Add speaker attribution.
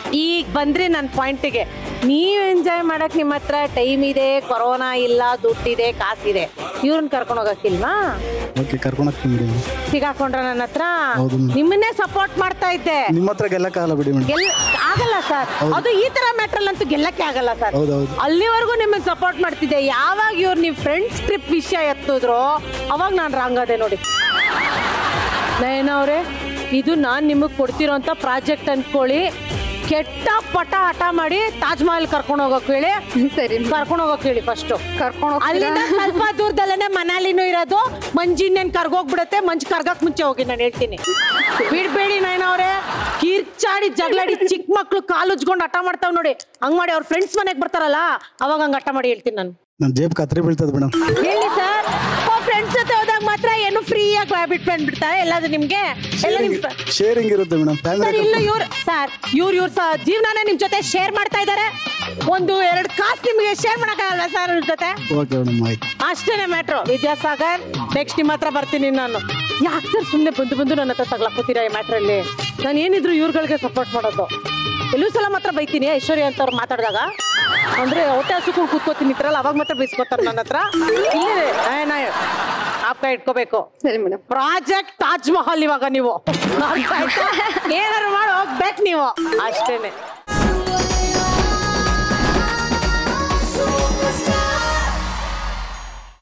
Speaker 1: ಈಗ ಬಂದ್ರಿ ನನ್ನ ಪಾಯಿಂಟಿಗೆ ನೀವು ಎಂಜಾಯ್ ಮಾಡಕ್ ನಿಮ್ಮ ಹತ್ರ ಟೈಮ್ ಇದೆ ಕೊರೋನಾ ಇಲ್ಲ ದುಡ್ಡಿದೆ ಕಾಸಿದೆ ಇವ್ರನ್ನ ಕರ್ಕೊಂಡು ಹೋಗಕ್ಕಿಲ್ವಾ
Speaker 2: ಓಕೆ ಕರ್ಕೊಂಡು ಹೋಗ್ತೀನಿ ಬಿಡಿ ಮೇಡಮ್
Speaker 1: ಸಿಗಾಕೊಂಡ್ರ ನನ್ನ ಹತ್ರ
Speaker 2: ಹೌದು madam.
Speaker 1: ನಿಮ್ಮನ್ನೇ ಸಪೋರ್ಟ್ ಮಾಡ್ತಾ ಇದ್ದೆ
Speaker 2: ನಿಮ್ಮ ಹತ್ರ ಗೆಲ್ಲಕ್ಕಾಗಲ್ಲ ಬಿಡಿ ಮೇಡಮ್
Speaker 1: ಗೆಲ್ ಆಗಲ್ಲ ಸರ್ ಅದು ಈ ತರ ಮ್ಯಾಟ್ರಲ್ ಅಂತೂ ಗೆಲ್ಲಕ್ಕೆ ಆಗಲ್ಲ ಸರ್
Speaker 2: ಹೌದೌದು
Speaker 1: ಅಲ್ಲಿವರೆಗೂ ನಿಮ್ಮನ್ನ ಸಪೋರ್ಟ್ ಮಾಡ್ತಿದ್ದೆ ಯಾವಾಗ ಇವ್ರು ನೀವು ಫ್ರೆಂಡ್ಸ್ ಟ್ರಿಪ್ ವಿಷಯ ಎತ್ತಿದ್ರು ಅವಾಗ ನಾನು ರಾಂಗ್ ಅದೇ ನೋಡಿ ನಯನ ಅವ್ರೆ ಇದು ನಾನು ನಿಮಗೆ ಕೊಡ್ತಿರೋಂಥ ಪ್ರಾಜೆಕ್ಟ್ ಅನ್ಕೊಳ್ಳಿ ಕೆಟ್ಟ ಪಟ ಹಠ ಮಾಡಿ ತಾಜ್ ಮಹಲ್ ಕರ್ಕೊಂಡು ಹೋಗೋಕೆ ಹೇಳಿ
Speaker 3: ಸರಿ
Speaker 1: ಕರ್ಕೊಂಡು ಹೋಗೋಕೆ ಹೇಳಿ ಫಸ್ಟ್
Speaker 3: ಕರ್ಕೊಂಡು
Speaker 1: ಅಲ್ಲಿಂದ ಸ್ವಲ್ಪ ದೂರದಲ್ಲೇ ಮನಾಲಿನೂ ಇರೋದು ಮಂಜು ಇನ್ನೇನು ಕರ್ಗೋಗ್ಬಿಡುತ್ತೆ ಮಂಜು ಕರ್ಗಕ್ ಮುಂಚೆ ಹೋಗಿ ನಾನು ಹೇಳ್ತೀನಿ ಬಿಡ್ಬೇಡಿ ನಯನ ಅವ್ರೆ ಕಿರ್ಚಾಡಿ ಜಗಳಾಡಿ ಚಿಕ್ಕ ಮಕ್ಳು ಕಾಲು ಉಜ್ಕೊಂಡು ಹಠ ಮಾಡ್ತಾವ್ ನೋಡಿ ಹಂಗ್ ಮಾಡಿ ಅವ್ರ ಫ್ರೆಂಡ್ಸ್ ಮನೆಗೆ ಬರ್ತಾರಲ್ಲ ಅವಾಗ ಹಂಗ ಹಠ ಮಾಡಿ ಹೇಳ್ತೀನಿ ನಾನು
Speaker 2: ನನ್ನ ಜೇಬ್ ಕತ್ರಿ ಬೀಳ್ತದೆ ಮೇಡಮ್
Speaker 1: ಹೇಳಿ ಸರ್ ಫ್ರೆಂಡ್ಸ್ ಜೊತೆ ಹೋದಾಗ ಮಾತ್ರ ಏನು ಫ್ರೀಯಾಗಿ ಬಿಟ್ಟು ಬಂದ್ಬಿಡ್ತಾರೆ ಎಲ್ಲದು ನಿಮ್ಗೆ ಎಲ್ಲ ನಿಮ್
Speaker 2: ಶೇರಿಂಗ್ ಇರುತ್ತೆ ಮೇಡಮ್
Speaker 1: ಸರ್
Speaker 2: ಫ್ಯಾಮಿಲಿ
Speaker 1: ಇಲ್ಲ ಇವ್ರು ಸರ್ ಇವ್ರು ಇವ್ರ ಸ ಜೀವನಾನ ನಿಮ್ ಜೊತೆ ಶೇರ್ ಮಾಡ್ತಾ ಇದ್ದಾರೆ ಒಂದು ಎರಡು ಕಾಸು ನಿಮ್ಗೆ ಶೇರ್ ಮಾಡಕ್ಕಾಗಲ್ಲ ಸರ್ ಇವ್ರ ಜೊತೆ
Speaker 2: ಓಕೆ ಮೇಡಮ್ ಆಯ್ತು
Speaker 1: ಅಷ್ಟೇನೆ ಮ್ಯಾಟ್ರು ವಿದ್ಯಾಸಾಗರ್ ನೆಕ್ಸ್ಟ್ ನಿಮ್ಮ ಹತ್ರ ಬರ್ತೀನಿ ನಾನು ಯಾಕೆ ಸರ್ ಸುಮ್ಮನೆ ಬಂದು ಬಂದು ನನ್ನ ಹತ್ರ ತಗ್ಲಾಕೋತೀರಾ ಈ ಮ್ಯಾಟ್ರಲ್ಲಿ ನಾನು ಏನಿದ್ರು ಇವ್ರುಗಳಿಗೆ ಸಪೋರ್ಟ್ ಮಾಡೋದು ಎಲ್ಲೂ ಸಲ ಮಾತ್ರ ಬೈತೀನಿ ಐಶ್ವರ್ಯ ಅಂತ ಅವ್ರು ಮಾತಾಡಿದಾಗ ಅಂದ್ರೆ ಹೊಟ್ಟೆ ಹಸುಕೊಂಡು ಕೂತ್ಕೋತೀನಿ ಇದ್ರಲ್ಲ ಅವಾಗ ಮಾತ್ರ ಬೈಸ್ಕೊತಾರೆ ನನ್ನ ಹತ್ರ ಇಲ್ಲೇ ನಾ ಆಪ್ಕ ಇಟ್ಕೋಬೇಕು
Speaker 3: ಸರಿ ಮೇಡಮ್
Speaker 1: ಪ್ರಾಜೆಕ್ಟ್ ತಾಜ್ ಮಹಲ್ ಇವಾಗ ನೀವು ಏನಾದ್ರು ಮಾಡಿ ಹೋಗ್ಬೇಕು ನೀವು ಅಷ್ಟೇನೆ